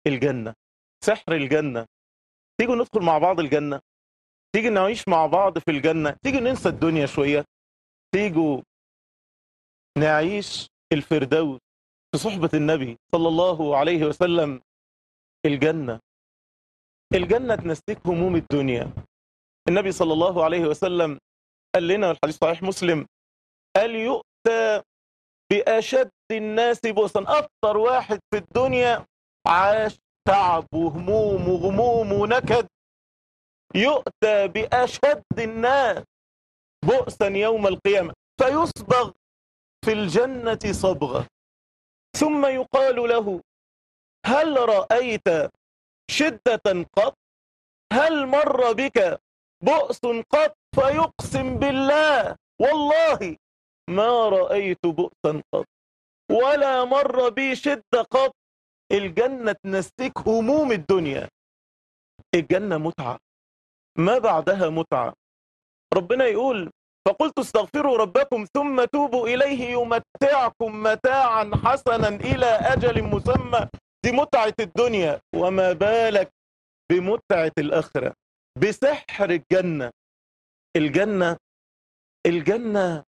الجنة سحر الجنة تيجوا ندخل مع بعض الجنة تيجي نعيش مع بعض في الجنة تيجي ننسى الدنيا شوية تيجوا نعيش الفردوس في صحبة النبي صلى الله عليه وسلم الجنة الجنة تنسيك هموم الدنيا النبي صلى الله عليه وسلم قال لنا الحديث صحيح مسلم قال يؤتى بأشد الناس بؤسا أكثر واحد في الدنيا عاش تعب وهموم وغموم ونكد يؤتى بأشد الناس بؤسا يوم القيامة فيصبغ في الجنة صبغة ثم يقال له هل رأيت شدة قط هل مر بك بؤس قط فيقسم بالله والله ما رأيت بؤسا قط ولا مر بي شدة قط الجنة تنسيك هموم الدنيا الجنة متعة ما بعدها متعة ربنا يقول فقلت استغفروا ربكم ثم توبوا إليه يمتعكم متاعا حسنا إلى أجل مسمى دي متعة الدنيا وما بالك بمتعة الآخرة بسحر الجنة الجنة الجنة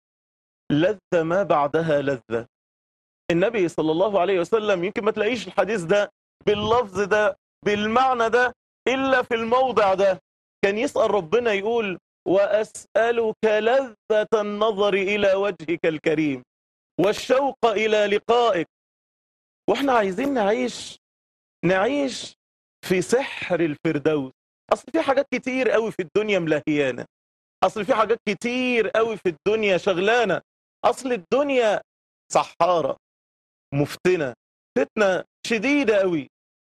لذة ما بعدها لذة النبي صلى الله عليه وسلم يمكن ما تلاقيش الحديث ده باللفظ ده بالمعنى ده إلا في الموضع ده كان يسأل ربنا يقول وأسألك لذة النظر إلى وجهك الكريم والشوق إلى لقائك واحنا عايزين نعيش نعيش في سحر الفردوس اصل في حاجات كتير قوي في الدنيا ملهيانه اصل في حاجات كتير قوي في الدنيا شغلانه اصل الدنيا سحاره مفتنه فتنه شديده قوي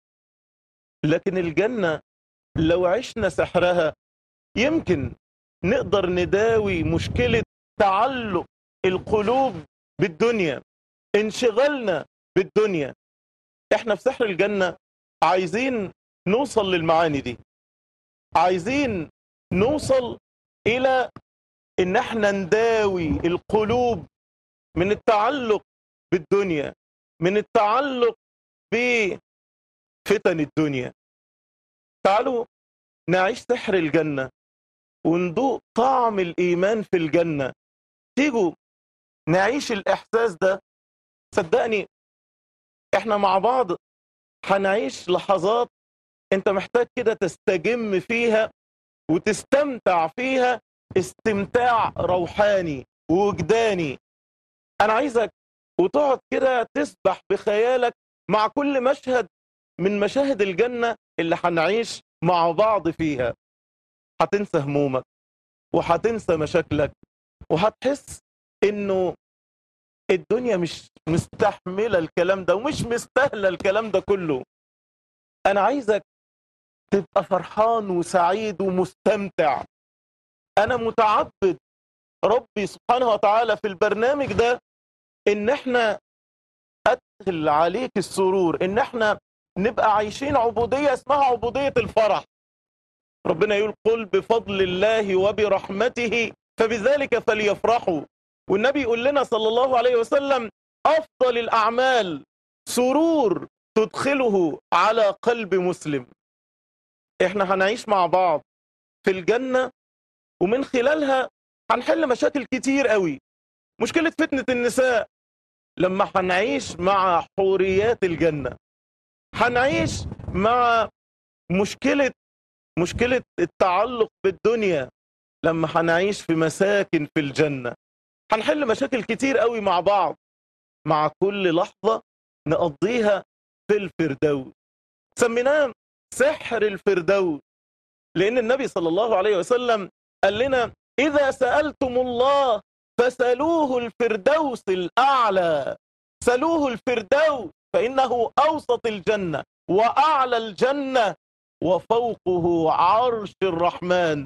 لكن الجنه لو عشنا سحرها يمكن نقدر نداوي مشكله تعلق القلوب بالدنيا انشغالنا بالدنيا احنا في سحر الجنة عايزين نوصل للمعاني دي عايزين نوصل الى ان احنا نداوي القلوب من التعلق بالدنيا من التعلق بفتن الدنيا تعالوا نعيش سحر الجنة وندوق طعم الإيمان في الجنة تيجوا نعيش الإحساس ده صدقني احنا مع بعض هنعيش لحظات انت محتاج كده تستجم فيها وتستمتع فيها استمتاع روحاني ووجداني انا عايزك وتقعد كده تسبح بخيالك مع كل مشهد من مشاهد الجنة اللي هنعيش مع بعض فيها هتنسى همومك وهتنسى مشاكلك وهتحس انه الدنيا مش مستحملة الكلام ده ومش مستاهلة الكلام ده كله أنا عايزك تبقى فرحان وسعيد ومستمتع أنا متعبد ربي سبحانه وتعالى في البرنامج ده إن إحنا أدخل عليك السرور إن إحنا نبقى عايشين عبودية اسمها عبودية الفرح ربنا يقول قل بفضل الله وبرحمته فبذلك فليفرحوا والنبي يقول لنا صلى الله عليه وسلم أفضل الأعمال سرور تدخله على قلب مسلم احنا هنعيش مع بعض في الجنة ومن خلالها هنحل مشاكل كتير قوي مشكلة فتنة النساء لما هنعيش مع حوريات الجنة هنعيش مع مشكلة مشكلة التعلق بالدنيا لما هنعيش في مساكن في الجنة هنحل مشاكل كتير قوي مع بعض مع كل لحظة نقضيها في الفردوس سميناه سحر الفردوس لأن النبي صلى الله عليه وسلم قال لنا إذا سألتم الله فسألوه الفردوس الأعلى سألوه الفردوس فإنه أوسط الجنة وأعلى الجنة وفوقه عرش الرحمن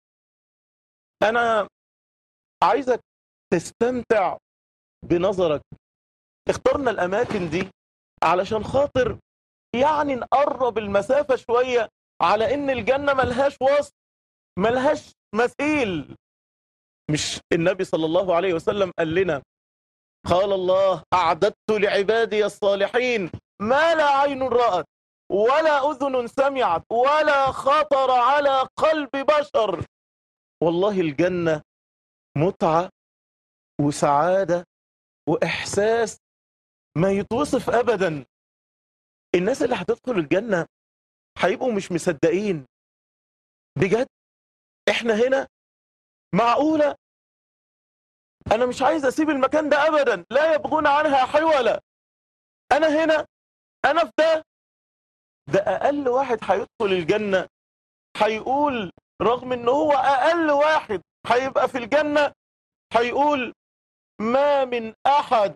أنا عايزك تستمتع بنظرك اخترنا الأماكن دي علشان خاطر يعني نقرب المسافة شوية على إن الجنة ملهاش وسط ملهاش مثيل مش النبي صلى الله عليه وسلم قال لنا قال الله أعددت لعبادي الصالحين ما لا عين رأت ولا أذن سمعت ولا خطر على قلب بشر والله الجنة متعة وسعادة وإحساس ما يتوصف أبدا الناس اللي هتدخل الجنة هيبقوا مش مصدقين بجد احنا هنا معقولة انا مش عايز اسيب المكان ده ابدا لا يبغون عنها حولا انا هنا انا في ده ده اقل واحد هيدخل الجنة هيقول رغم ان هو اقل واحد هيبقى في الجنة هيقول ما من احد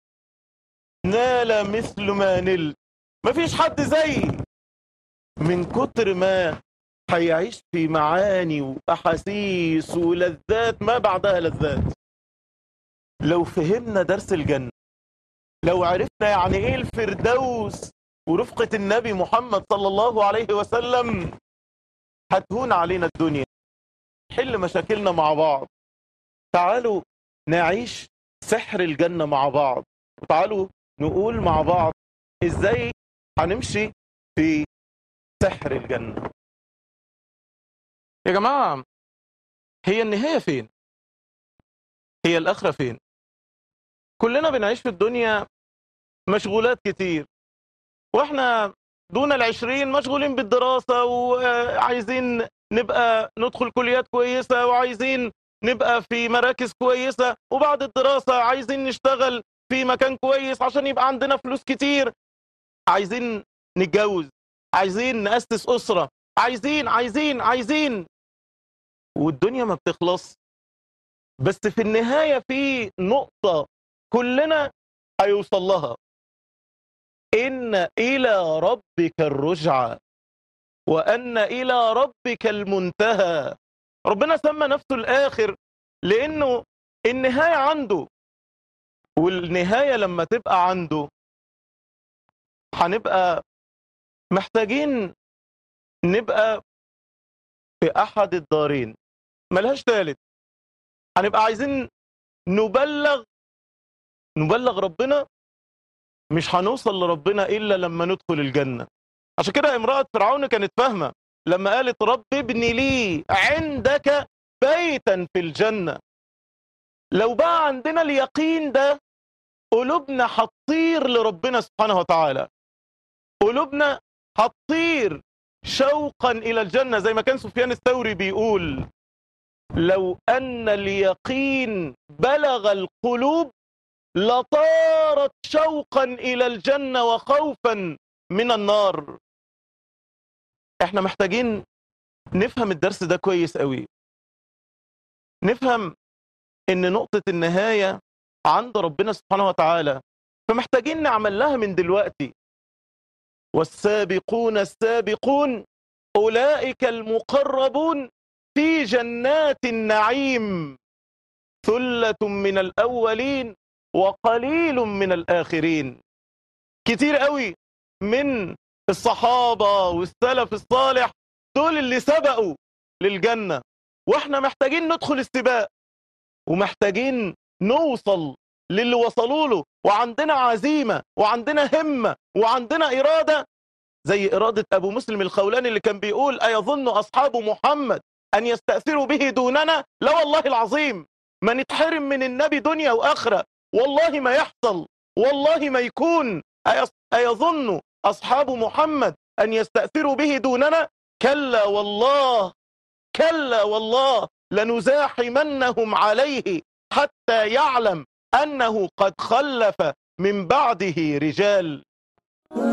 نال مثل ما نلت مفيش حد زيي من كتر ما هيعيش في معاني واحاسيس ولذات ما بعدها لذات لو فهمنا درس الجنة لو عرفنا يعني ايه الفردوس ورفقة النبي محمد صلى الله عليه وسلم هتهون علينا الدنيا حل مشاكلنا مع بعض تعالوا نعيش سحر الجنة مع بعض وتعالوا نقول مع بعض ازاي هنمشي في سحر الجنة يا جماعة هي النهاية فين هي الآخرة فين كلنا بنعيش في الدنيا مشغولات كتير واحنا دون العشرين مشغولين بالدراسة وعايزين نبقى ندخل كليات كويسة وعايزين نبقى في مراكز كويسة وبعد الدراسة عايزين نشتغل في مكان كويس عشان يبقى عندنا فلوس كتير عايزين نتجوز عايزين نأسس أسرة عايزين عايزين عايزين والدنيا ما بتخلص بس في النهاية في نقطة كلنا هيوصل لها إن إلى ربك الرجعة وأن إلى ربك المنتهى ربنا سمى نفسه الآخر لأنه النهاية عنده والنهاية لما تبقى عنده هنبقى محتاجين نبقى في أحد الدارين ملهاش تالت هنبقى عايزين نبلغ نبلغ ربنا مش هنوصل لربنا إلا لما ندخل الجنة عشان كده امرأة فرعون كانت فاهمة لما قالت رب ابني لي عندك بيتا في الجنة لو بقى عندنا اليقين ده قلوبنا هتطير لربنا سبحانه وتعالى قلوبنا هتطير شوقا إلى الجنة زي ما كان سفيان الثوري بيقول لو أن اليقين بلغ القلوب لطارت شوقا إلى الجنة وخوفا من النار احنا محتاجين نفهم الدرس ده كويس قوي نفهم ان نقطة النهاية عند ربنا سبحانه وتعالى فمحتاجين نعمل لها من دلوقتي والسابقون السابقون أولئك المقربون في جنات النعيم ثلة من الأولين وقليل من الآخرين كتير قوي من الصحابة والسلف الصالح دول اللي سبقوا للجنة واحنا محتاجين ندخل السباق ومحتاجين نوصل للي وصلوا له وعندنا عزيمة وعندنا همة وعندنا إرادة زي إرادة أبو مسلم الخولاني اللي كان بيقول أيظن أصحاب محمد أن يستأثروا به دوننا لا والله العظيم ما نتحرم من النبي دنيا وآخرة والله ما يحصل والله ما يكون أيظن أصحاب محمد أن يستأثروا به دوننا كلا والله كلا والله لنزاحمنهم عليه حتى يعلم أنه قد خلف من بعده رجال